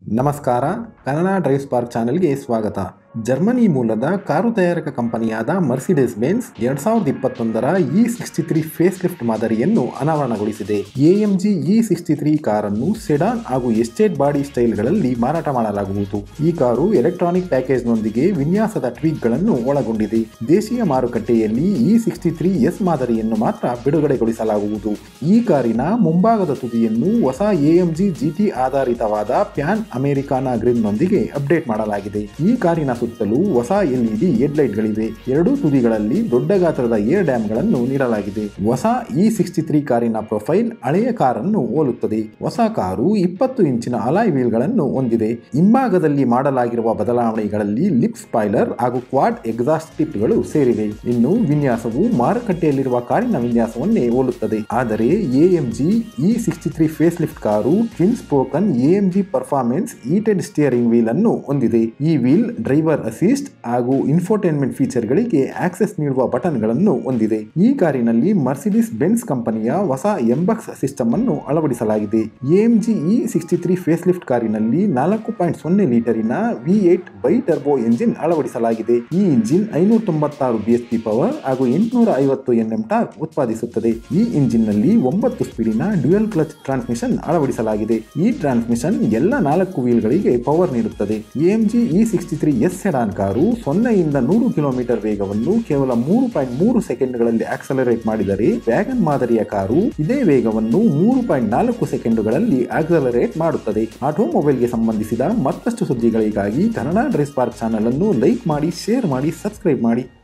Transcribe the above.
ನಮಸ್ಕಾರ Kannada drive spark ಚಾನೆಲ್ಗೆ ಸ್ವಾಗತ ಜರ್ಮನಿ ಮೂಲದ ಕಾರು ತಯಾರಕ ಕಂಪನಿಯಾದ ಮರ್ಸಿಡೆಸ್ ಬೆನ್ಸ್ ಎರಡ್ ಸಾವಿರದ ಇಪ್ಪತ್ತೊಂದರ E sixty three facelift ಮಾದರಿಯನ್ನು ಅನಾವರಣಗೊಳಿಸಿದೆ ಎಎಂಜಿ ಇ ಸಿಕ್ಸ್ಟಿ ತ್ರೀ ಕಾರನ್ನು ಸೆಡಾನ್ ಹಾಗೂ ಎಸ್ಟೇಟ್ ಬಾಡಿ ಸ್ಟೈಲ್ಗಳಲ್ಲಿ ಮಾರಾಟ ಮಾಡಲಾಗುವುದು ಈ ಕಾರು ಎಲೆಕ್ಟ್ರಾನಿಕ್ ಪ್ಯಾಕೇಜ್ನೊಂದಿಗೆ ವಿನ್ಯಾಸದ ಟ್ವೀಕ್ಗಳನ್ನು ಒಳಗೊಂಡಿದೆ ದೇಶೀಯ ಮಾರುಕಟ್ಟೆಯಲ್ಲಿ ಇ ಸಿಕ್ಸ್ಟಿ ತ್ರೀ ಎಸ್ ಮಾದರಿಯನ್ನು ಮಾತ್ರ ಬಿಡುಗಡೆಗೊಳಿಸಲಾಗುವುದು ಈ ಕಾರಿನ ಮುಂಭಾಗದ ತುದಿಯನ್ನು ಹೊಸ ಎಎಂಜಿ ಜಿಟಿ ಆಧಾರಿತವಾದ ಪ್ಯಾನ್ ಅಮೆರಿಕಾನ ಗ್ರಿಲ್ನೊಂದಿಗೆ ಅಪ್ಡೇಟ್ ಮಾಡಲಾಗಿದೆ ಈ ಕಾರಿನ ಸುತ್ತಲೂ ಹೊಸ ಎಲ್ಇಡಿ ಹೆಡ್ಲೈಟ್ಗಳಿವೆ ಎರಡೂ ತುದಿಗಳಲ್ಲಿ ದೊಡ್ಡ ಗಾತ್ರದ ಏರ್ ಡ್ಯಾಮ್ಗಳನ್ನು ನೀಡಲಾಗಿದೆ ಹೊಸ ಇ ಸಿಕ್ಸ್ಟಿ ತ್ರೀ ಕಾರಿನ ಪ್ರೊಫೈಲ್ ಹಳೆಯ ಕಾರನ್ನು ಹೋಲುತ್ತದೆ ಹೊಸ ಕಾರು ಇಪ್ಪತ್ತು ಇಂಚಿನ ಅಲಾಯ್ ವೀಲ್ಗಳನ್ನು ಹೊಂದಿದೆ ಹಿಂಭಾಗದಲ್ಲಿ ಮಾಡಲಾಗಿರುವ ಬದಲಾವಣೆಗಳಲ್ಲಿ ಲಿಪ್ ಸ್ಪಾಯ್ಲರ್ ಹಾಗೂ ಕ್ವಾಡ್ ಎಕ್ಸಾಸ್ಟ್ ಟಿಪ್ಗಳು ಸೇರಿವೆ ಇನ್ನು ವಿನ್ಯಾಸವು ಮಾರುಕಟ್ಟೆಯಲ್ಲಿರುವ ಕಾರಿನ ವಿನ್ಯಾಸವನ್ನೇ ಹೋಲುತ್ತದೆ ಆದರೆ AMG E sixty three facelift ಕಾರು twin spoken AMG performance heated steering wheel ಅನ್ನು ಹೊಂದಿದೆ ಈ ವೀಲ್ ಡ್ರೈವರ್ ಅಸಿಸ್ಟ್ ಹಾಗೂ ಇನ್ಫೋಟೈನ್ಮೆಂಟ್ ಫೀಚರ್ಗಳಿಗೆ ಆಕ್ಸೆಸ್ ನೀಡುವ ಬಟನ್ಗಳನ್ನು ಹೊಂದಿದೆ ಈ ಕಾರಿನಲ್ಲಿ ಮರ್ಸಿಡಿಸ್ ಬೆನ್ಸ್ ಕಂಪನಿಯ ಹೊಸ ಎಂಬಕ್ಸ್ ಸಿಸ್ಟಮ್ ಅನ್ನು ಅಳವಡಿಸಲಾಗಿದೆ AMG E sixty three facelift ಕಾರಿನಲ್ಲಿ ನಾಲ್ಕು ಪಾಯಿಂಟ್ ಸೊನ್ನೆ ಲೀಟರಿನ V eight bi turbo engine ಅಳವಡಿಸಲಾಗಿದೆ ಈ ಇಂಜಿನ್ ಐನೂರ ತೊಂಬತ್ತಾರು ಬಿಎಸ್ಪಿ ಪವರ್ ಹಾಗೂ ಎಂಟುನೂರ ಐವತ್ತು ಎನ್ಎಂ ಟಾರ್ಕ್ ಉತ್ಪಾದಿಸುತ್ತದೆ ಈ ಇಂಜಿನ್ನಲ್ಲಿ ಒಂಬತ್ತು ಸ್ಪೀಡಿನ ಡ್ಯುಯಲ್ ಕ್ಲಚ್ ಟ್ರಾನ್ಸ್ಮಿಷನ್ ಅಳವಡಿಸಲಾಗಿದೆ ಈ ಟ್ರಾನ್ಸ್ಮಿಷನ್ ಎಲ್ಲ ನಾಲ್ಕು ವೀಲ್ಗಳಿಗೆ ಪವರ್ ನೀಡುತ್ತದೆ AMG E sixty three S sedan ಕಾರು ಸೊನ್ನೆಯಿಂದ ನೂರು ಕಿಲೋಮೀಟರ್ ವೇಗವನ್ನು ಕೇವಲ ಮೂರು ಪಾಯಿಂಟ್ ಮೂರು ಸೆಕೆಂಡ್ಗಳಲ್ಲಿ ಆಕ್ಸಲರೇಟ್ ಮಾಡಿದರೆ ವ್ಯಾಗನ್ ಮಾದರಿಯ ಕಾರು ಇದೇ ವೇಗವನ್ನು ಮೂರು ಪಾಯಿಂಟ್ ನಾಲ್ಕು ಸೆಕೆಂಡುಗಳಲ್ಲಿ ಆಕ್ಸಲರೇಟ್ ಮಾಡುತ್ತದೆ ಆಟೋಮೊಬೈಲ್ಗೆ ಸಂಬಂಧಿಸಿದ ಮತ್ತಷ್ಟು ಸುದ್ದಿಗಳಿಗಾಗಿ ಕನ್ನಡ ಡ್ರೆಸ್ ಪಾರ್ಕ್ ಚಾನಲ್ ಅನ್ನು ಲೈಕ್ ಮಾಡಿ ಶೇರ್ ಮಾಡಿ ಸಬ್ಸ್ಕ್ರೈಬ್ ಮಾಡಿ